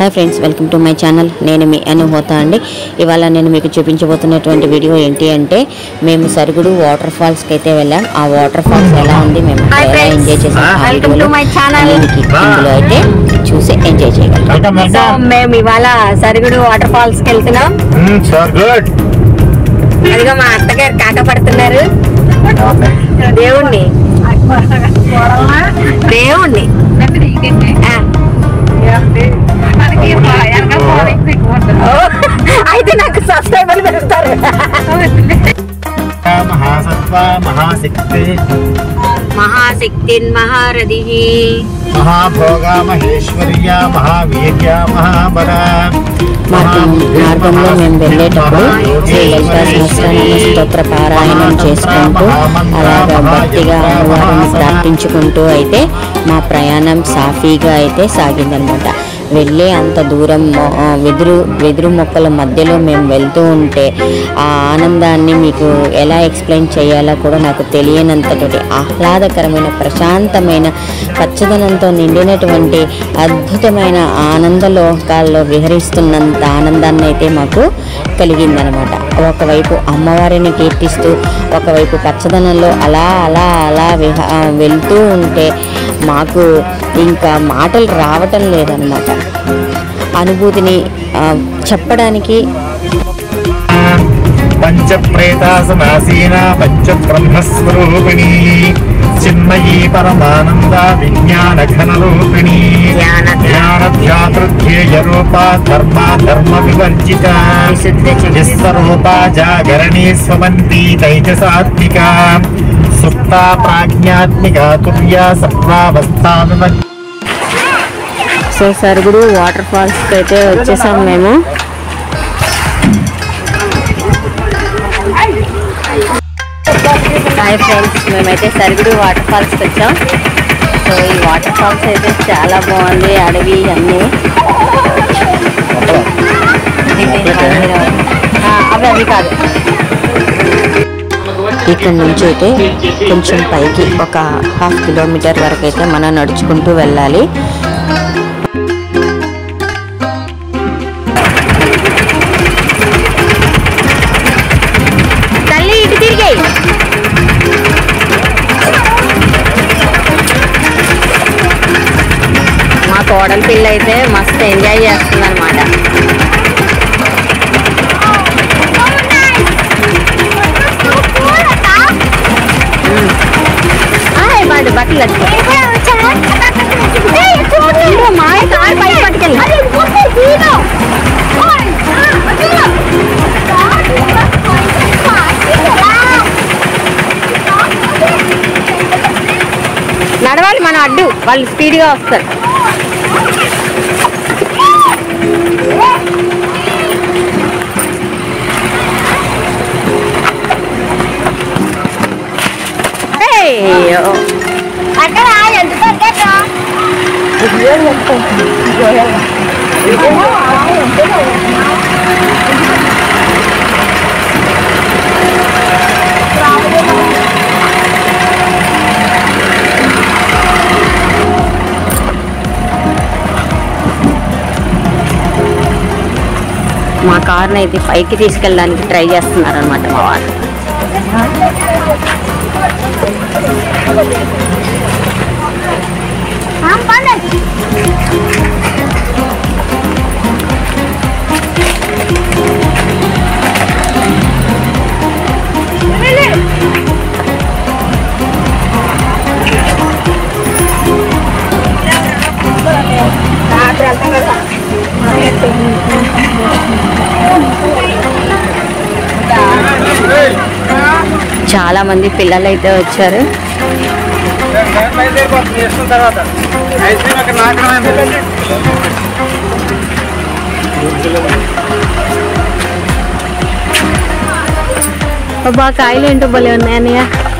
Hi friends welcome to my channel నేను మీ అను హోతా అండి ఇవాళ నేను మీకు చూపించబోతున్నటువంటి వీడియో ఏంటి అంటే మేము సరుగుడు వాటర్ ఫాల్స్కి అయితే వెళ్ళాం ఆ వాటర్ ఫాల్స్ ఎలా ఉంది మేము Hi ఎలా friends. ఎంజాయ్ చేసాం ఆ Welcome to వీడియోలో my channel. మీకు ఇందులో అయితే చూసి ఎంజాయ్ చేయగలం వెల్కమ్ సో వెల్కమ్ మేము ఇవాళ సరుగుడు వాటర్ ఫాల్స్ కి వెళ్తున్నాం సార్ గుడ్ అదిగో మా అత్తగారు కాక పడుతున్నారు దేవుణ్ణి దేవుణ్ణి ఆ. ఓ, అయితే నాకు సబ్స్క్రైబర్లు పెరుగుతారు మహాసత్వ మహాశక్తి మహాశక్తి మహారథి మహాభోగ మహేశ్వర్య మహావీర్య మహాబల మార్గం మార్గంలో మేము వెళ్ళేటప్పుడు శ్రీ లలితా సహస్రనామ స్తోత్ర పారాయణం చేసుకుంటూ అలాగా భక్తిగా అమ్మవారిని ప్రార్థించుకుంటూ అయితే మా ప్రయాణం సాఫీగా అయితే సాగిందనమాట వెళ్ళే అంత దూరం మొ- ఆ, వెదురు వెదురు మొక్కల మధ్యలో మేము వెళ్తూ ఉంటే ఆ ఆనందాన్ని మీకు ఎలా ఎక్స్ప్లెయిన్ చేయాలో కూడా నాకు తెలియనంతటి ఆహ్లాదకరమైన ప్రశాంతమైన పచ్చదనంతో నిండినటువంటి అద్భుతమైన ఆనంద లోకాల్లో విహరిస్తున్నంత ఆనందాన్ని అయితే మాకు కలిగిందనమాట ఒకవైపు అమ్మవారిని కీర్తిస్తూ ఒకవైపు పచ్చదనంలో అలా అలా అలా విహ ఆ, వెళ్తూ ఉంటే మాకు ఇంకా మాటలు రావటం లేదనమాట అనుభూతిని ఆ, చెప్పడానికి పంచ ప్రేతాసనాసీన పంచ బ్రహ్మస్వరూపిణి చిన్మయీ పరమానంద విజ్ఞాన ఘనరూపిణి జ్ఞాన జ్ఞానధ్యాతృధ్యేయ రూప ధర్మ ధర్మ వివర్జిత విశుద్ధ చరిత్ర. విశ్వరూప జాగరణీ స్వమంతి తైజసాత్మిక సుప్త ప్రాజ్ఞాత్మిక తుల్య సత్వావస్థా వివర్జిత సో సరుగుడు వాటర్ ఫాల్స్కి అయితే వచ్చేసాం మేము హాయ్ ఫ్రెండ్స్ మేమైతే సరుగుడు వాటర్ ఫాల్స్కి వచ్చాం సో ఈ వాటర్ ఫాల్స్ అయితే చాలా బాగుంది అడవి అన్నీ ఆ, అవి అవి కాదు ఇక్కడ నుంచి అయితే కొంచెం పైకి ఒక హాఫ్ కిలోమీటర్ వరకు అయితే మనం నడుచుకుంటూ వెళ్ళాలి తల్లి ఇటు తిరిగాయి మా కోడల పిల్ల అయితే మస్తు ఎంజాయ్ చేస్తుంది అనమాట వాడు బట్టలు మాయ కారు పైకి పట్టుకెళ్ళి నడవాలి మనం అడ్డు వాళ్ళు స్పీడ్గా వస్తారు అయ్యో మా కార్ని అయితే పైకి తీసుకెళ్ళడానికి ట్రై చేస్తున్నారు అనమాట మా వారు చాలా మంది పిల్లలు అయితే వచ్చారు అబ్బా కాయలు ఏంటో భలే ఉన్నాయి అన్నయ్య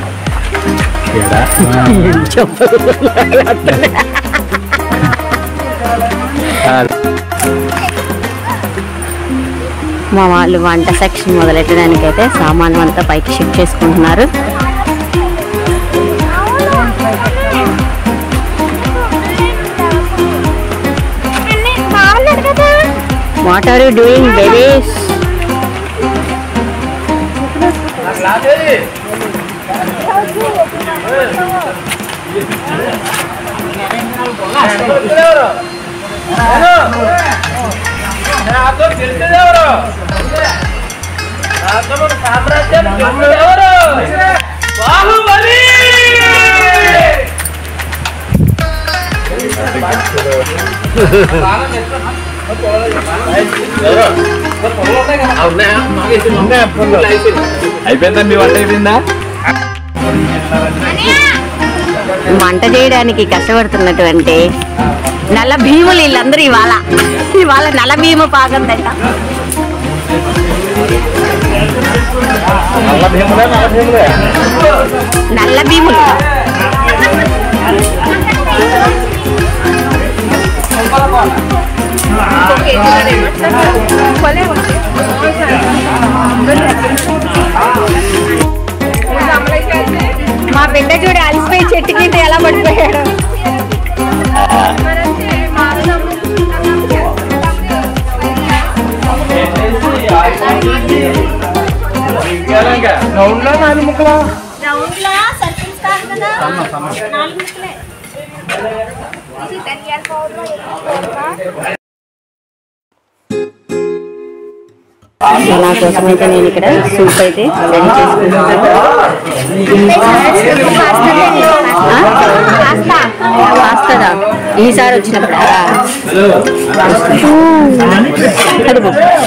మా వాళ్ళు వంట సెక్షన్ మొదలెట్టడానికి అయితే సామాన్ అంతా పైకి షిఫ్ట్ చేసుకుంటున్నారు మా వాళ్ళు what are you doing babies అయిపోయిందా మీ వంట అయిపోయిందా వంట చేయడానికి కష్టపడుతున్నటువంటి నల్ల భీములు వీళ్ళందరూ ఇవాళ ఇవాళ నల్ల భీము పాగందంట నల్ల భీములే నల్ల భీములే నల్ల భీములు మా బిడ్డ చూడు అలసిపోయి చెట్టు కింద ఎలా పడిపోయాడు రౌండ్లో నాలుగు ముక్కలా రౌండ్లా సర్కిల్స్ కాదు కదా నాలుగు ముక్కలే ఇది ధనియాల పౌడర్ నా కోసం అయితే నేను ఇక్కడ సూప్ అయితే రెడీ చేసుకుంటున్నాను పాస్తాదా ఈసారి వచ్చినప్పుడు కడుపు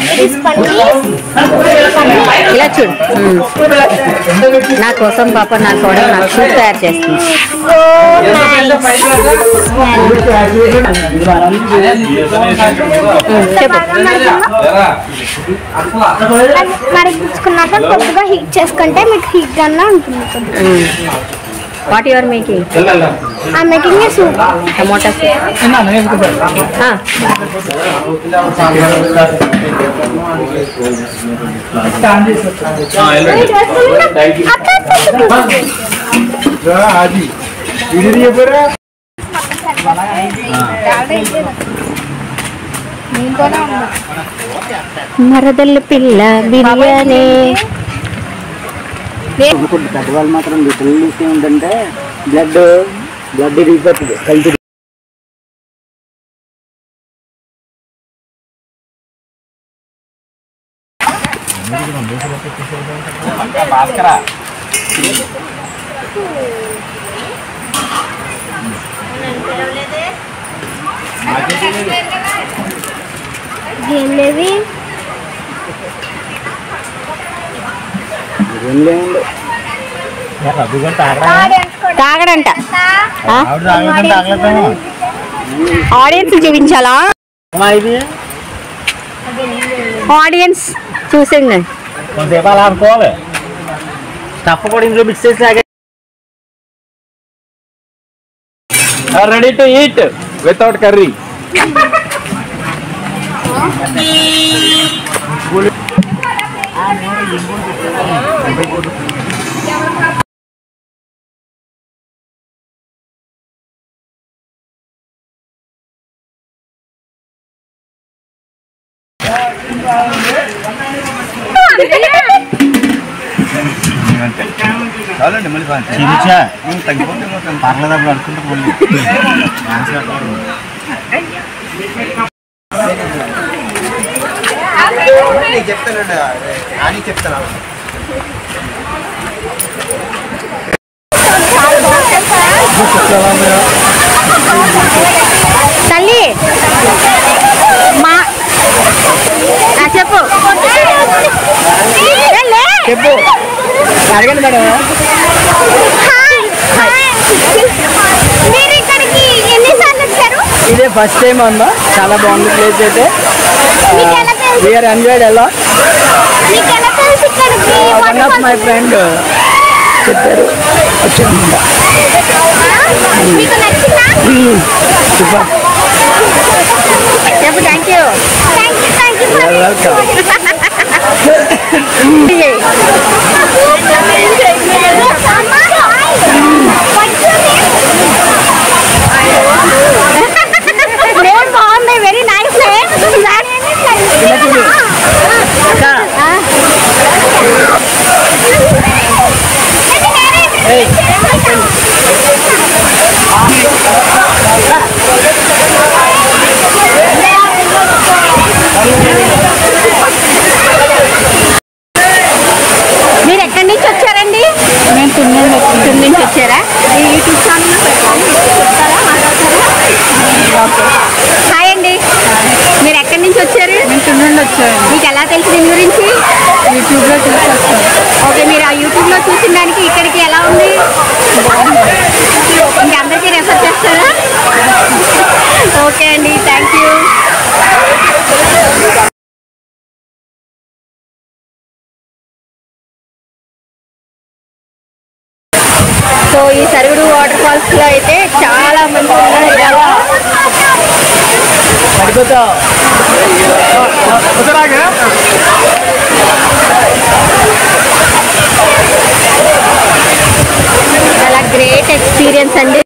ఇలా చూడు ఉమ్. నా కోసం పాప నా కూడా నాకు సూప్ తయారు చేస్తుంది ఉమ్, చెప్పు మరిగించుకున్నాక కొద్దిగా హీట్ చేసుకుంటే మీకు హీట్ గానే ఉంటుంది వాట్ యువర్ మేకింగ్ ఆ మేకింగ్ సూప్ టమోటా సూప్ ఆ, అది ఇది చెప్పారా మరదల పిల్ల బిర్యానీ పెద్దవాళ్ళు మాత్రం లిటిల్ ఏంటంటే బ్లడ్ బ్లడ్ ఇరిగిపోతుంది కల్తీ ఏం లేవి ఏం లేదండి తాగడంట ఆ? ఆవిడ తాగలేదంటే తాగలేదేమో ఆడియన్స్ చూపించాలా ఇది ఆడియన్స్ చూసింది కొంతసేపు అలా అనుకోవాలి స్టఫ్ కూడా ఇందులో మిక్స్ చేసి తాగే ready to eat without curry చాలండి మళ్ళీ చిరుచా తగ్గిపోతే పర్లేదు అప్పుడు అనుకుంటే మళ్ళీ చెప్తానండి అని చెప్తాను తల్లి మా ఆ, చెప్పు ఏ, లే. చెప్పు అడగండి మేడం మీరు ఇక్కడికి ఎన్నిసార్లు వచ్చారు ఇదే ఫస్ట్ టైం ఉందా చాలా బాగుంది ప్లేస్ అయితే మీకు ఎలా తెలుసు వీఆర్ ఎంజాయ్డ్ ఎలా మీకు ఎలా తెలుసు ఇక్కడికి వన్ ఆఫ్ మై ఫ్రెండ్ చెప్పారు వచ్చాను మీకు నచ్చిందా సూపర్ చెప్పు thank you thank you thank you welcome name బాగుంది వెరీ నైస్ నేమ్ మీరు ఎక్కడి నుంచి వచ్చారండి నేను తున్నూరు తుని నుంచి వచ్చారా ఈ యూట్యూబ్ ఛానల్ చెప్తారా మాట్లాడతారా ఓకే హాయ్ అండి మీరు ఎక్కడి నుంచి వచ్చారు నేను తున్నూరు వచ్చాను మీకు ఎలా తెలుసు దీని గురించి యూట్యూబ్లో చూసి వస్తాను ఓకే మీరు ఆ యూట్యూబ్లో చూసిన దానికి ఇక్కడికి ఎలా ఉంది ఇంకా అందరికీ రెఫర్ చేస్తారా ఓకే అండి థ్యాంక్ యూ సో ఈ సరుగుడు వాటర్ ఫాల్స్ లో అయితే చాలా మంది ఉన్నారు ఇవాళ. పడిపోతావు చాలా గ్రేట్ ఎక్స్పీరియన్స్ అండి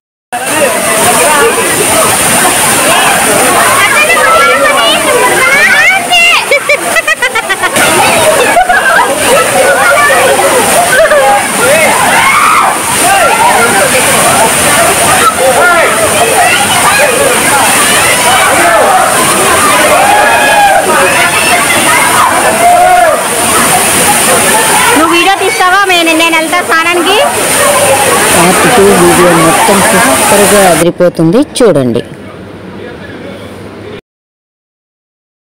నువ్వు వీడియో తీస్తావా నేను నేను వెళ్తా స్నానానికి పార్ట్ టూ వీడియో మొత్తం సూపర్గా అదిరిపోతుంది చూడండి